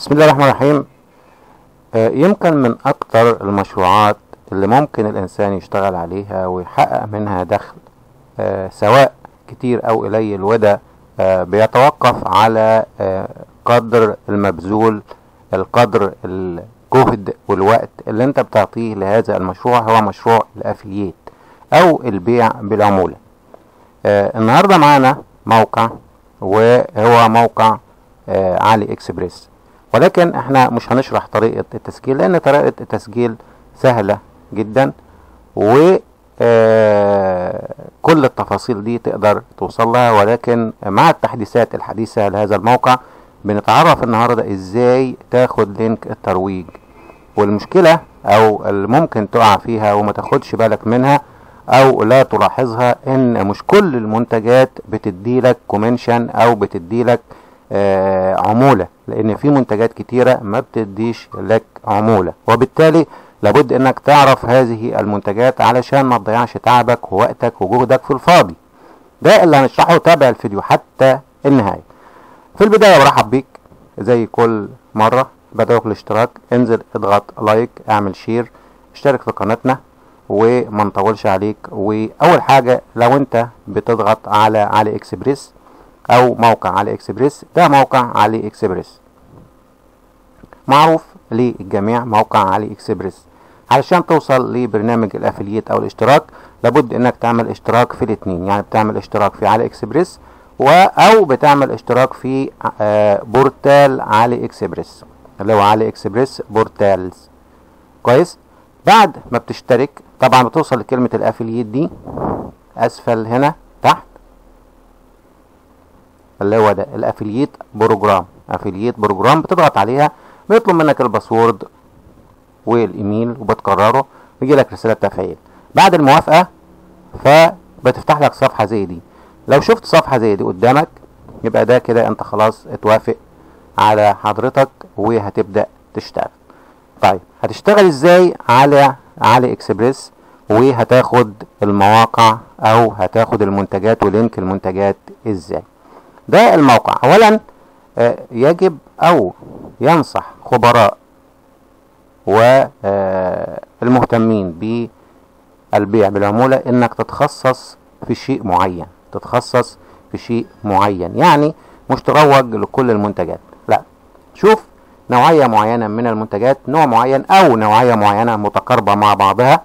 بسم الله الرحمن الرحيم آه، يمكن من أكتر المشروعات اللي ممكن الإنسان يشتغل عليها ويحقق منها دخل آه، سواء كتير أو قليل وده آه، بيتوقف على آه، قدر المبذول القدر الجهد والوقت اللي انت بتعطيه لهذا المشروع هو مشروع الافلييت او البيع بالعمولة آه النهاردة معانا موقع وهو موقع آه علي اكسبريس ولكن احنا مش هنشرح طريقة التسجيل لان طريقة التسجيل سهلة جدا و آه كل التفاصيل دي تقدر توصل لها ولكن مع التحديثات الحديثة لهذا الموقع بنتعرف النهاردة ازاي تاخد لينك الترويج والمشكلة او اللي ممكن تقع فيها وما تاخدش بالك منها او لا تلاحظها ان مش كل المنتجات بتديلك كومنشن او بتديلك آه عمولة لان في منتجات كتيرة ما بتديش لك عمولة وبالتالي لابد انك تعرف هذه المنتجات علشان ما تضيعش تعبك ووقتك وجهدك في الفاضي ده اللي هنشرحه تابع الفيديو حتى النهاية في البداية برحب بيك زي كل مرة بدعوك الاشتراك انزل اضغط لايك اعمل شير اشترك في قناتنا وما نطولش عليك واول حاجة لو انت بتضغط على علي اكسبريس او موقع علي اكسبريس ده موقع علي اكسبريس معروف للجميع موقع علي اكسبريس علشان توصل لبرنامج الافلييت او الاشتراك لابد انك تعمل اشتراك في الاثنين يعني بتعمل اشتراك في علي اكسبريس و او بتعمل اشتراك في آه بورتال علي اكسبريس اللي هو علي اكسبريس بورتالز كويس بعد ما بتشترك طبعا بتوصل لكلمة الافلييت دي اسفل هنا تحت اللي هو ده الافلييت بروجرام افلييت بروجرام بتضغط عليها بيطلب منك الباسورد والايميل وبتكرره بيجي لك رسالة تفعيل بعد الموافقة فبتفتح لك صفحة زي دي لو شفت صفحة زي دي قدامك يبقى ده كده انت خلاص اتوافق على حضرتك وهتبدأ تشتغل طيب هتشتغل ازاي على علي اكسبريس وهتاخد المواقع او هتاخد المنتجات ولينك المنتجات ازاي ده الموقع اولا آه يجب او ينصح خبراء والمهتمين بالبيع بالعمولة انك تتخصص في شيء معين تتخصص في شيء معين يعني مش تروج لكل المنتجات لا شوف نوعية معينة من المنتجات نوع معين او نوعية معينة متقاربة مع بعضها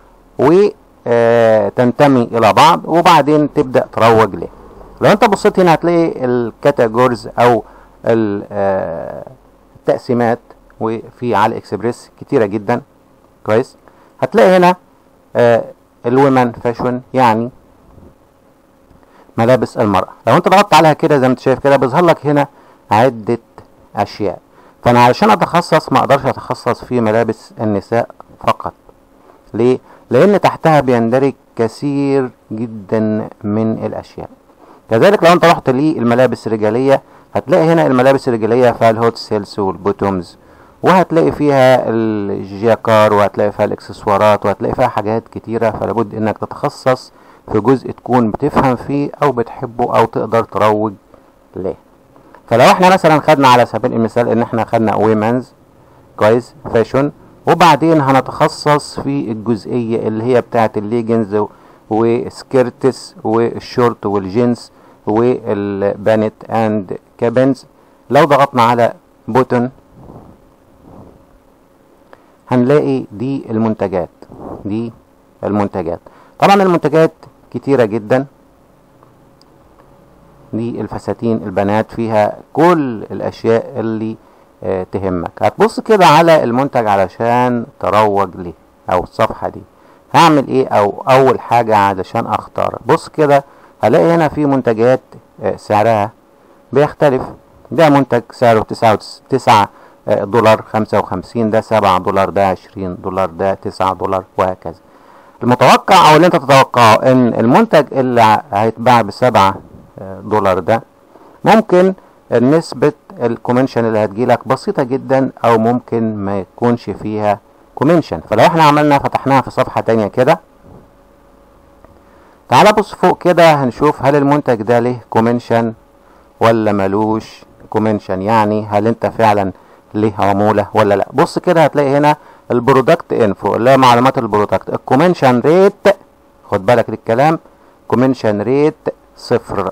وتنتمي الى بعض وبعدين تبدأ تروج له لو انت بصيت هنا هتلاقي الكاتيجوريز او التقسيمات وفي على اكسبريس كتيرة جدا كويس هتلاقي هنا الومن فاشون يعني ملابس المرأة لو انت ضغطت عليها كده زي ما انت شايف كده بيظهر لك هنا عدة اشياء فانا علشان اتخصص ما اقدرش اتخصص في ملابس النساء فقط ليه لان تحتها بيندرج كثير جدا من الاشياء كذلك لو انت رحت للملابس الرجالية هتلاقي هنا الملابس الرجالية فيها الهوت سيلز والبوتومز وهتلاقي فيها الجياكار وهتلاقي فيها الاكسسوارات وهتلاقي فيها حاجات كتيرة فلابد انك تتخصص في جزء تكون بتفهم فيه او بتحبه او تقدر تروج له فلو احنا مثلا خدنا على سبيل المثال ان احنا خدنا ويمنز كويس فاشون وبعدين هنتخصص في الجزئية اللي هي بتاعة الليجنز وسكيرتس والشورت والجينز والبانت اند كابنز لو ضغطنا على بوتن هنلاقي دي المنتجات دي المنتجات طبعا المنتجات كتيرة جدا دي الفساتين البنات فيها كل الاشياء اللي اه تهمك هتبص كده على المنتج علشان تروج ليه او الصفحة دي هعمل ايه او اول حاجة علشان اختار بص كده هلاقي هنا في منتجات اه سعرها بيختلف ده منتج سعره تسعة تسعة دولار خمسة وخمسين ده سبعة دولار ده عشرين دولار ده تسعة دولار وهكذا المتوقع او اللي انت تتوقعه ان المنتج اللي هيتباع بسبعة دولار ده ممكن نسبة الكومنشن اللي هتجيلك بسيطة جدا او ممكن ما يكونش فيها كومنشن فلو احنا عملنا فتحناها في صفحة تانية كده تعال بص فوق كده هنشوف هل المنتج ده له كومنشن ولا ملوش كومنشن يعني هل انت فعلا ليه عمولة ولا لا بص كده هتلاقي هنا البرودكت انفو اللي هي معلومات البرودكت الكومنشن ريت خد بالك للكلام كومنشن ريت صفر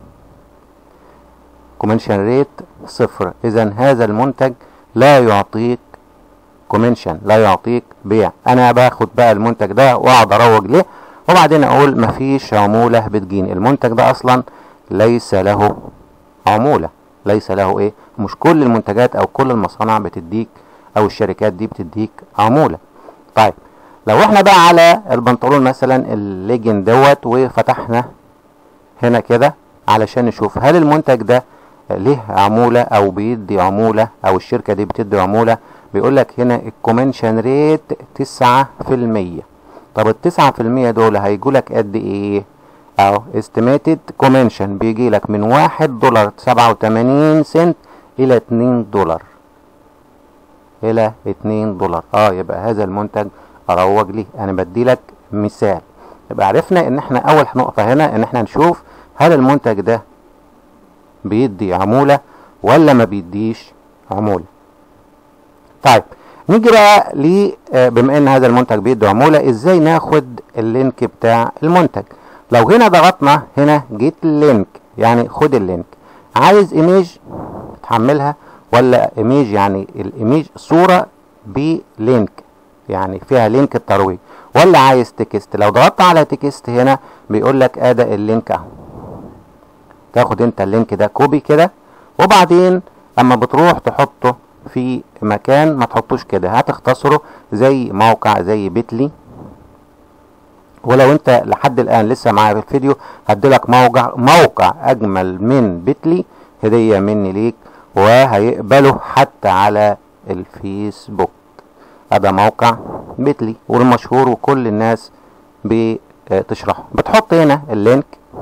كومنشن ريت صفر اذا هذا المنتج لا يعطيك كومنشن لا يعطيك بيع انا باخد بقى المنتج ده واقعد اروج ليه وبعدين اقول مفيش عمولة بتجيني المنتج ده اصلا ليس له عمولة ليس له ايه مش كل المنتجات او كل المصانع بتديك او الشركات دي بتديك عمولة طيب لو احنا بقى على البنطلون مثلا الليجن دوت وفتحنا هنا كده علشان نشوف هل المنتج ده ليه عمولة او بيدي عمولة او الشركة دي بتدي عمولة بيقول لك هنا الكومنشن ريت تسعة في المية طب التسعة في المية دول هيجوا لك قد ايه اهو استيميتد كومنشن بيجي لك من واحد دولار سبعة وتمانين سنت الى اتنين دولار الى اتنين دولار اه يبقى هذا المنتج اروج ليه انا بدي لك مثال يبقى عرفنا ان احنا اول نقطة هنا ان احنا نشوف هل المنتج ده بيدي عمولة ولا ما بيديش عمولة طيب نيجي بقى ل بما ان هذا المنتج بيدي عمولة ازاي ناخد اللينك بتاع المنتج لو هنا ضغطنا هنا جيت اللينك يعني خد اللينك عايز ايميج تحملها ولا ايميج يعني الايميج صورة بلينك يعني فيها لينك الترويج ولا عايز تكست لو ضغطت على تكست هنا بيقول لك ادى اللينك اهو تاخد انت اللينك ده كوبي كده وبعدين اما بتروح تحطه في مكان ما تحطوش كده هتختصره زي موقع زي بيتلي ولو انت لحد الان لسه معايا في الفيديو هديلك موقع موقع اجمل من بيتلي هدية مني ليك وهيقبله حتى على الفيسبوك هذا موقع بيتلي والمشهور وكل الناس بتشرحه بتحط هنا اللينك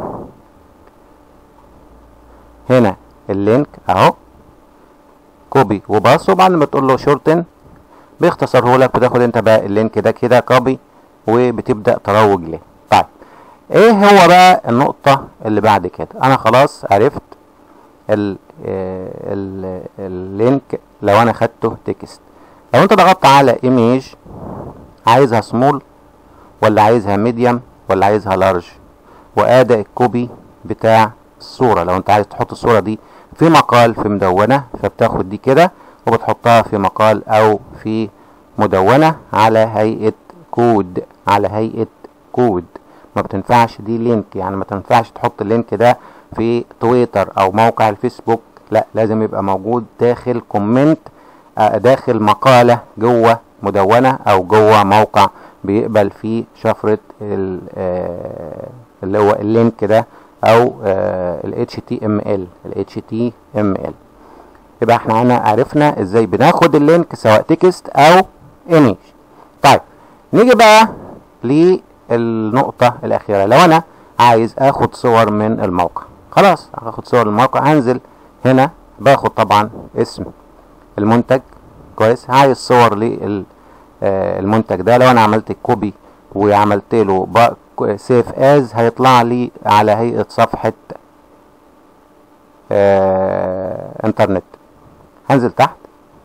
هنا اللينك اهو كوبي وباص وبعد ما تقول له شورتن بيختصره لك وتاخد انت بقى اللينك ده كده كوبي وبتبدا تروج ليه طيب ايه هو بقى النقطه اللي بعد كده انا خلاص عرفت ال ال اللينك لو انا خدته تكست لو انت ضغطت على ايميج عايزها سمول ولا عايزها ميديوم ولا عايزها لارج وادى الكوبي بتاع الصوره لو انت عايز تحط الصوره دي في مقال في مدونه فبتاخد دي كده وبتحطها في مقال او في مدونه على هيئه كود على هيئه كود ما بتنفعش دي لينك يعني ما تنفعش تحط اللينك ده في تويتر او موقع الفيسبوك لا لازم يبقى موجود داخل كومنت داخل مقالة جوه مدونة او جوه موقع بيقبل فيه شفرة اللي هو اللينك ده او ال HTML ال HTML يبقى احنا هنا عرفنا ازاي بناخد اللينك سواء تكست او ايميج طيب نيجي بقى للنقطة الاخيرة لو انا عايز اخد صور من الموقع خلاص هاخد صور الموقع هنزل هنا باخد طبعا اسم المنتج كويس عايز صور للمنتج ده لو انا عملت كوبي وعملت له سيف از هيطلع لي على هيئة صفحة آه انترنت هنزل تحت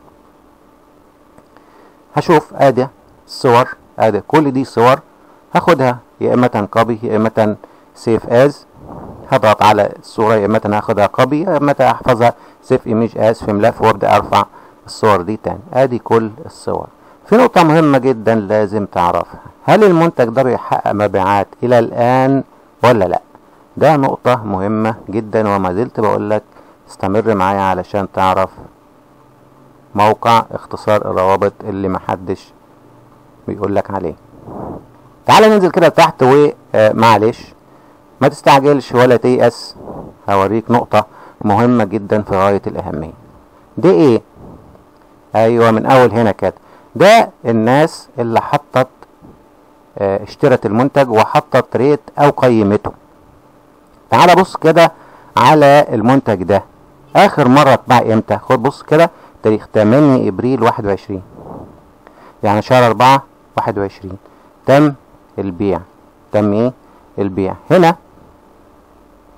هشوف ادي الصور ادي كل دي صور هاخدها يا اما كوبي يا اما سيف از هضغط على الصورة يا اما هاخدها كوبي يا اما احفظها سيف ايميج از في ملف وورد ارفع الصور دي تاني ادي كل الصور في نقطة مهمة جدا لازم تعرفها هل المنتج ده بيحقق مبيعات الى الان ولا لا ده نقطة مهمة جدا وما زلت بقول لك استمر معايا علشان تعرف موقع اختصار الروابط اللي محدش بيقول لك عليه تعال ننزل كده تحت ومعلش ما تستعجلش ولا تيأس هوريك نقطة مهمة جدا في غاية الأهمية دي ايه ايوه من اول هنا كده ده الناس اللي حطت اه اشترت المنتج وحطت ريت او قيمته تعال بص كده على المنتج ده اخر مرة اتباع امتى خد بص كده تاريخ 8 ابريل 21 يعني شهر 4 21 تم البيع تم ايه البيع هنا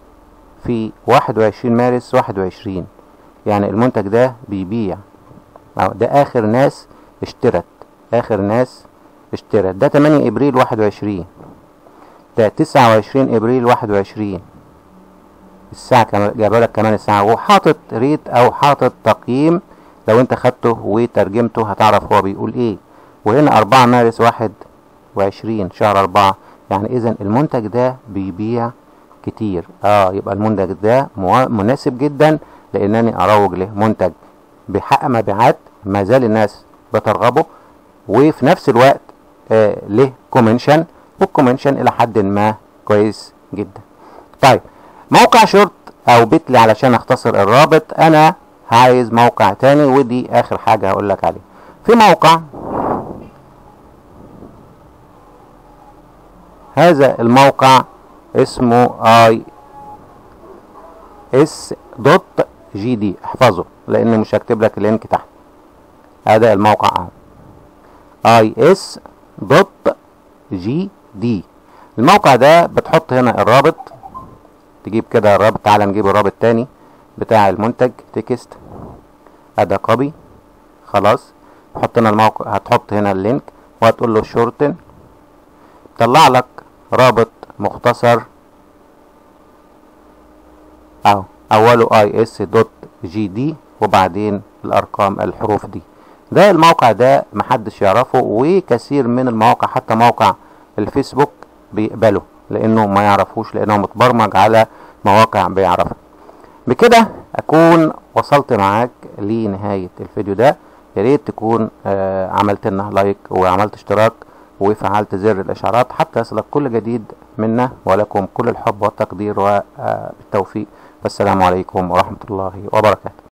في 21 مارس 21 يعني المنتج ده بيبيع اهو ده اخر ناس اشترت اخر ناس اشترت ده 8 ابريل 21 ده 29 ابريل 21 الساعة كمان جايبه لك كمان الساعة وحاطط ريت او حاطط تقييم لو انت خدته وترجمته هتعرف هو بيقول ايه وهنا 4 مارس 21 شهر 4 يعني اذا المنتج ده بيبيع كتير اه يبقى المنتج ده موا- مناسب جدا لانني اروج له منتج بيحقق مبيعات ما زال الناس بترغبه وفي نفس الوقت آه له كومنشن والكومنشن الى حد ما كويس جدا طيب موقع شورت او بيتلي علشان اختصر الرابط انا عايز موقع تاني ودي اخر حاجة هقول لك عليه في موقع هذا الموقع اسمه اي اس دوت جي دي احفظه لان مش هكتب لك اللينك تحت هذا الموقع اهو اي اس دوت جي دي الموقع ده بتحط هنا الرابط تجيب كده الرابط تعالى نجيب الرابط تاني بتاع المنتج تكست ادي كوبي خلاص حط هنا الموقع هتحط هنا اللينك وهتقول له شورتن طلع لك رابط مختصر اهو اوله اي اس دوت جي دي وبعدين الارقام الحروف دي ده الموقع ده محدش يعرفه وكثير من المواقع حتى موقع الفيسبوك بيقبله لانه ما يعرفوش لانه متبرمج على مواقع بيعرفها بكده اكون وصلت معاك لنهاية الفيديو ده يا ريت تكون آه عملت لنا لايك وعملت اشتراك وفعلت زر الاشعارات حتى يصلك كل جديد منا ولكم كل الحب والتقدير والتوفيق والسلام عليكم ورحمة الله وبركاته